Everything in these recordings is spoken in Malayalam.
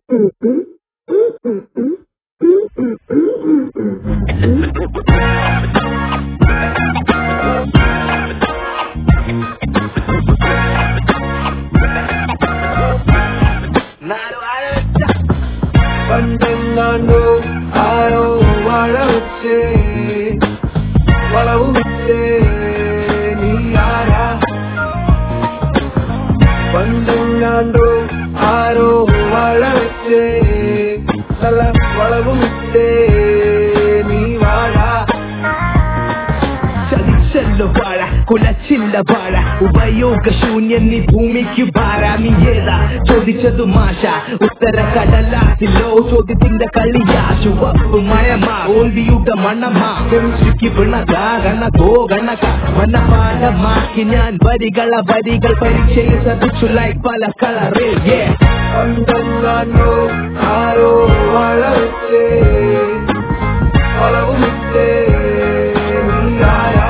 പണ്ടെങ്ങാണ്ടോ ആരോ വാഴ വെച്ചേ വളവ് വെച്ചേ നീ ആരാ പണ്ടെങ്ങാണ്ടോ ആരോ വാഴ വെച്ചേ നല്ല വളവ് വെച്ചേ നീ വാഴ ചതിച്ചല്ലോ വാഴ കുലച്ചില്ല വാഴ ഉപയോഗശൂന്യൻ നീ ഭൂമിക്ക് ഭാര നീ ഏതാ ചോദിച്ചതു മാഷ ഉത്തര കടലാസിലോ ചോദ്യത്തിന്റെ കളിയാ ചുവപ്പ് മയമാ ഓന്തിയുടെ മണമാ കെമിസ്ട്രിക്ക് പിണക കണക്കോ കണക മനപാഠമാക്കി ഞാൻ വരികള വരികൾ പരീക്ഷയിൽ ശ്രദ്ധിച്ചു ലൈക്ക് പല കളറിൽ yeah. പണ്ടെങ്ങാണ്ടോ ആരോ വാഴ വെച്ചേ വളവ് വെച്ചേ നീ ആരാ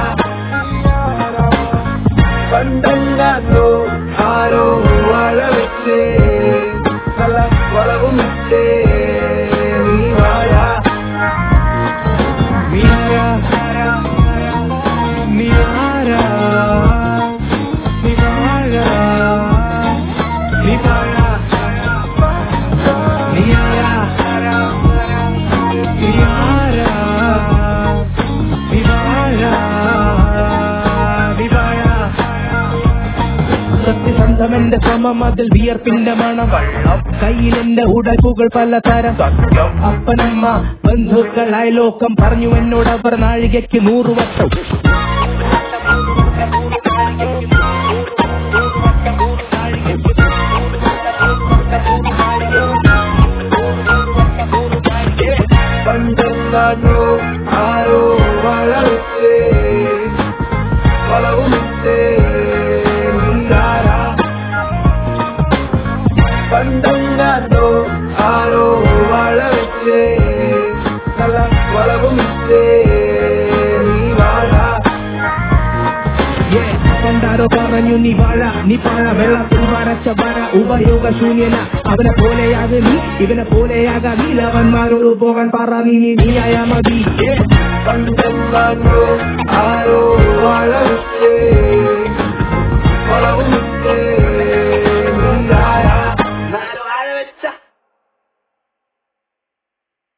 പണ്ടെങ്ങാണ്ടോ ആരോ വാഴ വെച്ചേ നല്ല വളവ് വെച്ചേ നീ വാഴ നീ ആരാ നീ ആരാ നീ വാഴ നീ വാഴ നീ ആരാ നീ ആരാ നീ വാഴ നീ വാഴ സത്യസന്ധമെന്റെ ശ്രമം അതിൽ വിയർപ്പിന്റെ മണം കയ്യിലെന്റെ ഉടക്കുകൾ പലതരം അപ്പനമ്മ ബന്ധുക്കൾ അയലോക്കം പറഞ്ഞു എന്നോട് അവർ നാഴികയ്ക്ക് നൂറ് വട്ടം പണ്ടെങ്ങാണ്ടോ ആരോ വാഴ വെച്ചേ വളവ് വെച്ചേ നീ ആരാ പണ്ടെങ്ങാണ്ടോ ആരോ വാഴ വെച്ചേ നല്ല വളവ് വെച്ചേ നീ വാഴ Yeah, പണ്ടാരോ പറഞ്ഞു നീ വാഴ നീ പാഴ വെള്ളത്തിൽ വരച്ച വര ഉപയോഗശൂന്യന അവനെ പോലെയാക നീ ഇവനെ പോലെയാക നീലവന്മാരോട് പോകാൻ പറ നീ നീ നീയായ മതി Yeah. പണ്ടെങ്ങാണ്ടോ ആരോ